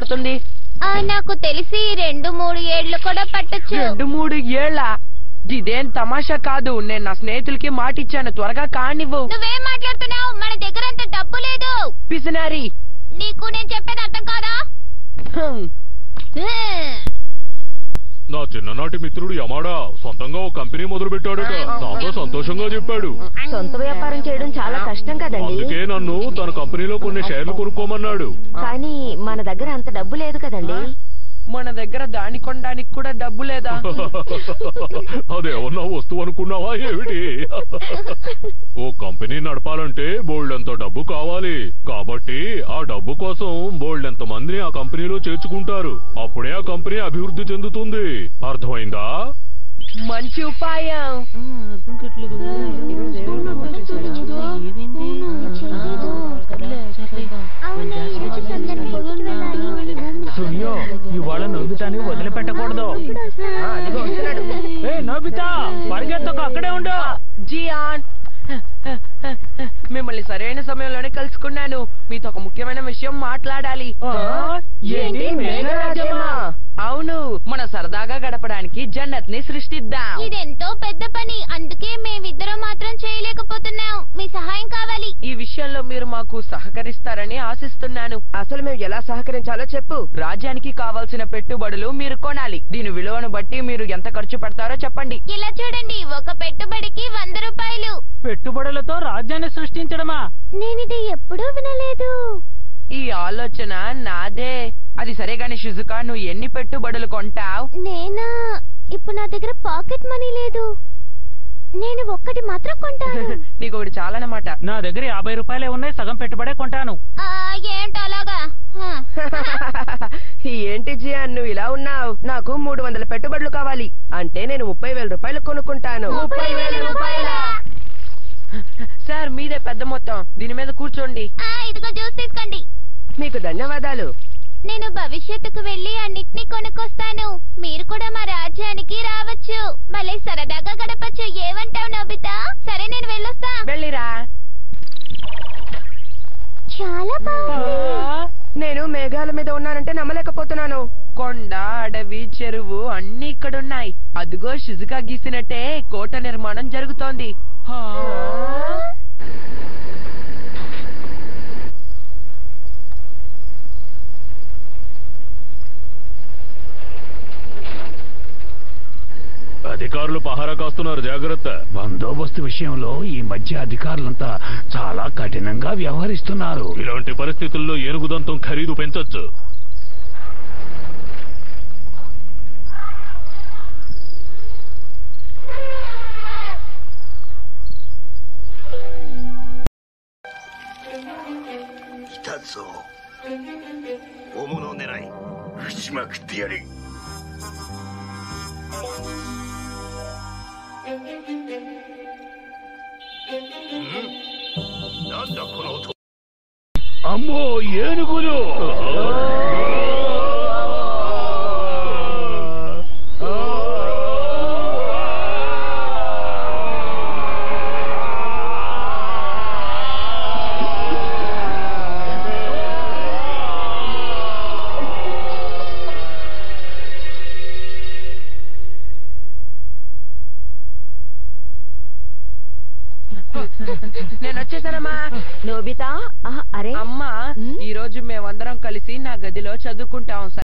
అవుతుంది ఆ, నాకు తెలిసి రెండు మూడు ఏళ్లు కూడా పట్టొచ్చు రెండు మూడు ఏళ్ళ ఇదేం తమాషా కాదు నేను నా స్నేహితులకి మాట ఇచ్చాను త్వరగా కానివ్వు నువ్వేం మాట్లాడుతున్నావు మన దగ్గర అంత డబ్బు లేదు పిసినారి నీకు నేను చెప్పేది అర్థం కాదా హ్మ్. హ్మ్. నా చిన్ననాటి మిత్రుడు యమాడా సొంతంగా ఓ కంపెనీ మొదలు పెట్టాడట నాతో సంతోషంగా చెప్పాడు సొంత వ్యాపారం చేయడం చాలా కష్టం కదండి అందుకే నన్ను తన కంపెనీలో కొన్ని షేర్లు కొనుక్కోమన్నాడు కానీ మన దగ్గర అంత డబ్బు లేదు కదండి మన దగ్గర దాని కొనడానికి కూడా డబ్బు లేదా అదేమన్నా వస్తువు అనుకున్నావా ఏమిటి ఓ కంపెనీ నడపాలంటే బోల్డ్ ఎంత డబ్బు కావాలి కాబట్టి ఆ డబ్బు కోసం బోల్డ్ ఎంత మందిని ఆ కంపెనీలో చేర్చుకుంటారు అప్పుడే ఆ కంపెనీ అభివృద్ధి చెందుతుంది అర్థమైందా మంచి ఉపాయం సునియో ఇవాళ నోబితాని వదిలిపెట్టకూడదు ఏ నోబితా పరిగెత్తకు అక్కడే ఉండు జియాన్ మిమ్మల్ని సరైన సమయంలోనే కలుసుకున్నాను మీతో ఒక ముఖ్యమైన విషయం మాట్లాడాలి ఆ, ఏంటి మేఘరాజ్యమా అవును మన సరదాగా గడపడానికి జన్నత్ ని సృష్టిద్దాం ఇదెంతో పెద్ద పని అందుకే మేమిద్దరం మాత్రం చేయలేకపోతున్నాం మీ సహాయం కావాలి ఈ విషయంలో మీరు మాకు సహకరిస్తారని ఆశిస్తున్నాను అసలు మేము ఎలా సహకరించాలో చెప్పు రాజ్యానికి కావాల్సిన పెట్టుబడులు మీరు కొనాలి దీని విలువను బట్టి మీరు ఎంత ఖర్చు పెడతారో చెప్పండి ఇలా చూడండి ఒక పెట్టుబడికి వంద రూపాయలు పెట్టుబడులతో రాజ్యాన్ని సృష్టించడమా నేనిది ఎప్పుడూ వినలేదు ఈ ఆలోచన నాదే అది సరే గాని షిజుకా నువ్వు ఎన్ని పెట్టుబడులు కొంటావు నేనా ఇప్పుడు నా దగ్గర పాకెట్ మనీ లేదు నేను ఒక్కటి మాత్రం కొంటాను నీకు ఒకటి చాలన్నమాట నా దగ్గర యాభై రూపాయలే ఉన్నాయి సగం పెట్టుబడే కొంటాను ఆ, ఏంటి అలాగా హ. ఏంటి జియాన్ నువ్వు ఇలా ఉన్నావు నాకు మూడు వందల పెట్టుబడులు కావాలి అంటే నేను ముప్పై వేల రూపాయలు కొనుక్కుంటాను సార్ మీదే పెద్ద మొత్తం దీని మీద కూర్చోండి ఆ, ఇదిగో జ్యూస్ తీసుకోండి మీకు ధన్యవాదాలు నేను భవిష్యత్తుకు వెళ్లి అన్నిటినీ కొనుక్కొస్తాను మీరు కూడా మా రాజ్యానికి రావచ్చు భలే సరదాగా గడపచ్చు ఏమంటావు నోబితా సరే నేను వెళ్ళొస్తా వెళ్ళిరా చాలా నేను మేఘాల మీద ఉన్నానంటే నమ్మలేకపోతున్నాను కొండ అడవి చెరువు అన్ని ఇక్కడున్నాయి అదిగో షిజుకా గీసినట్టే కోట నిర్మాణం జరుగుతోంది అధికారులు పహారా కాస్తున్నారు జాగ్రత్త బందోబస్తు విషయంలో ఈ మధ్య అధికారులంతా చాలా కఠినంగా వ్యవహరిస్తున్నారు ఇలాంటి పరిస్థితుల్లో ఏనుగుదంతం ఖరీదు పెంచొచ్చు ぞ大物を狙い撃ちまくってやるんなんだこの音 అమ్మో ఏనుగులు నేను వచ్చేసానమ్మా నోబితా ఆ, అరే అమ్మా ఉమ్? ఈ రోజు మేమందరం కలిసి నా గదిలో చదువుకుంటాం